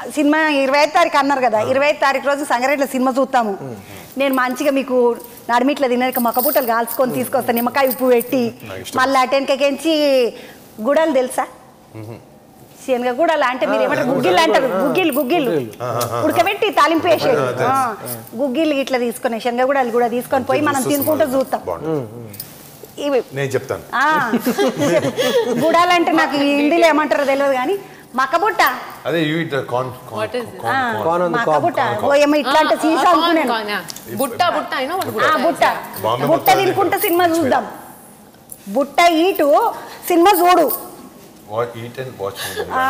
Cinema ఇరవై ఐదు తారీఖు అన్నారు కదా ఇరవై ఐదు తారీఖు రోజు సంగారెడ్డిలో సినిమా చూస్తాము నేను మంచిగా మీకు నడిమిట్ల తినక మొక్కబుట్టలు కాల్చుకొని తీసుకొస్తాను నిమ్మకాయ ఉప్పు పెట్టి నాకు ఇష్టం. మళ్ళీ అటెనకెంచి గుడలు తెలుసా శనగ గుడలు అంటే మీరు ఏమంటారు గుగ్గిళ్ళు అంటారు గుగ్గిళ్ళు గుగ్గిళ్ళు ఉడకబెట్టి తాలింపు వేసేది ఆ, గుగ్గిళ్ళు ఇట్లా తీసుకొని శనగ గుడలు కూడా తీసుకొని పోయి మనం తినుకుంటూ చూస్తాం బాగుంటుంది ఇవి నేను చెప్తాను ఆ, గుడాలంటే నాకు హిందీలో ఏమంటారో తెలియదు కానీ మక్కబుట్ట అదే you eat corn What is it? ఆ, Corn on the cob, మక్కబుట్ట corn, ఓ ఏమో ఇట్లాంటి సీసా అనుకున్నాను బుట్ట బుట్ట అయినా ఆ, బుట్ట బాంబే బుట్ట మొత్తం తినుకుంటే అదే. సినిమా చూద్దాం బుట్ట ఈటు సినిమా చూడు ఈట్ అండ్ వాచ్ ఆ,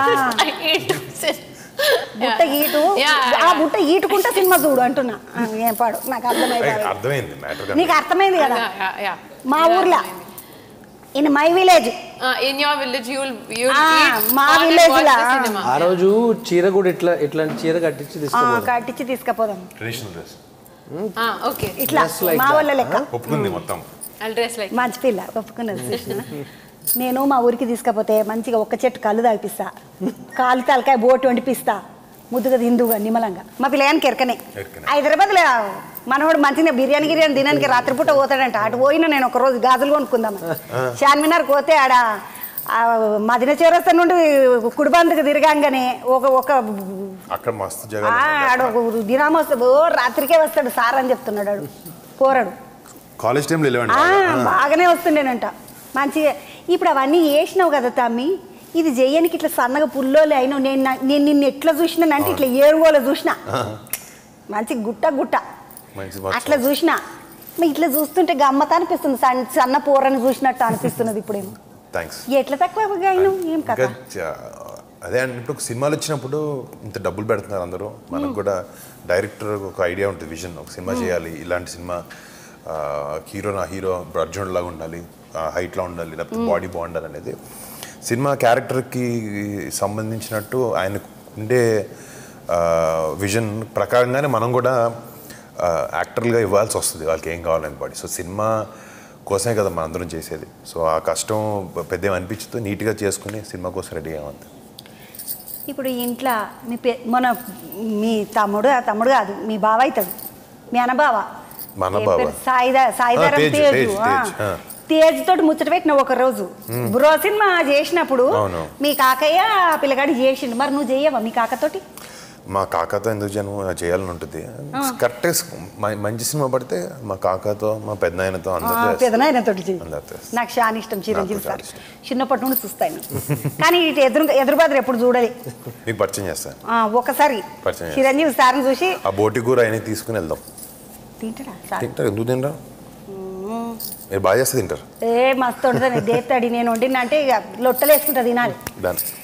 బుట్ట ఈటు ఆ బుట్ట ఈటుకుంటే సినిమా చూడు అంటున్నా ఆ, ఏం పాడు నాకు అర్థమైంది అర్థమైంది మ్యాటర్ నీకు అర్థమైంది కదా మా ఊర్లో in my village in your village you you Ah, మా village లా. ఆ రోజు చీర కూడా ఇట్లా ఇట్లాంటి చీర కట్టించి తీసుకోవాలి కట్టించి తీసుకుపోదాం ట్రెడిషనల్ డ్రెస్ ఓకే ఇట్లా Just like మా that, వాళ్ళ లెక్క ఒప్పుకుంది మొత్తం ఐ డ్రెస్ లైక్ మంచి పిల్ల ఒప్పుకున్నది కృష్ణ నేను మా ఊరికి తీసుకపోతే మంచిగా ఒక్క చెట్టు కళ్ళు తాగిపిస్తా కాలు తలకాయ బోటు వండిపిస్తా ముద్దుగా తిందుగా నిమ్మలంగా మా పిల్లగానికి ఎరకనే ఎరకనే. హైదరాబాద్లో మనవాడు మంచిగా బిర్యానీ గిర్యానీ తినడానికి రాత్రిపూట పోతాడంట అటు పోయినా నేను ఒక రోజు గాజులు కొనుక్కుందాం చార్మినార్ పోతే ఆడ ఆ మదిన చేరస్తా నుండి కుడిబందుకు తిరగాగానే ఒక ఒక అక్కడ మస్తు ఆ, జగన్ ఆడ ఒక దినామ వస్తాడు ఓ రాత్రికే వస్తాడు సార్ అని చెప్తున్నాడు ఆడు పోరాడు కాలేజ్ టైంలో వెళ్ళేవాడి ఆ, బాగానే వస్తుండేనంట మంచిగా ఇప్పుడు అవన్నీ వేసినావు కదా తమ్మి ఇది చెయ్యనికి ఇట్లా సన్నగా పుల్లోలే అయినావు నేను నా- నేను నిన్ను ఎట్లా చూసినానంటే ఇట్లా ఏరుగోలో చూసిన మంచి గుట్ట గుట్ట మంచి మస్తు. అట్లా చూసిన మరి ఇట్లా చూస్తుంటే గమ్మత అనిపిస్తుంది సన్న సన్న పూరని చూసినట్టు అనిపిస్తున్నది ఇప్పుడేమో థ్యాంక్స్ ఎట్లా తక్కువ అయినావు ఏం ఇంకా కథ చ- అదే అంటే ఇప్పుడు ఒక సినిమాలు వచ్చినప్పుడు ఇంత డబ్బులు పెడుతున్నారు అందరూ మనకు కూడా డైరెక్టర్ ఒక ఐడియా ఉంటుంది విజన్ ఒక సినిమా చేయాలి ఇలాంటి సినిమా ఆ, హీరో నా హీరో అర్జున్ లాగా ఉండాలి హైట్లో ఉండాలి లేకపోతే బాడీ బాగుండాలి అనేది సినిమా క్యారెక్టర్కి సంబంధించినట్టు ఆయనకు ఉండే విజన్ ప్రకారంగానే మనం కూడా యాక్టర్లుగా ఇవ్వాల్సి వస్తుంది వాళ్ళకి ఏం కావాలని బాడీ సో సినిమా కోసమే కదా మనం అందరం చేసేది సో ఆ కష్టం పెద్ద అనిపించుతూ నీట్గా చేసుకుని సినిమా కోసం రెడీ అయ్యామంతే ఇప్పుడు ఇంట్లో మీ పె మన మీ తమ్ముడు ఆ తమ్ముడు కాదు మీ బావ అవుతాడు మీ అనబావ మన ఏం బావ. పేరు? సాయిదా సాయిధరం తేజ్, తేజు తేజ్, ఆ. తేజ్, ఆ. తేజ్ తోటి ముచ్చట పెట్టిన ఒక రోజు బ్రో సినిమా చేసినప్పుడు అవును. మీ కాకయ్య ఆ పిల్లగాడు చేసిండు మరి నువ్వు చేయవా మీ కాకతోటి మా కాకాతో ఎందుకు జనం చేయాలని ఉంటుంది కరెక్ట్ మంచి సినిమా పడితే మా కాకాతో మా పెద్దనాయనతో అందరితో చేస్తాం. పెదనాయన తోటి చెయ్యి అందరితో చేస్తాం. నాకు చాలా ఇష్టం చిరంజీవి నాకు చాలా సార్ ఇష్టం. చిన్నప్పటి నుండి చూస్తాను కానీ ఇటు ఎదురు ఎదురుబాదులు ఎప్పుడు చూడలే మీకు పరిచయం చేస్తాను ఆ, ఒకసారి పరిచయం చేస్తా. చిరంజీవి సార్ని చూసి ఆ బోటి కూర అయినా తీసుకుని వెళ్దాం తింటాడా సార్ తింటారు ఎందుకు తింటారు మీరు బాగా చేస్తే తింటారు ఏ మస్తు ఉంటుంది దేస్తాడి నేను వండిన అంటే ఇక లొట్టలు వేసుకుంటా తినాలి దాని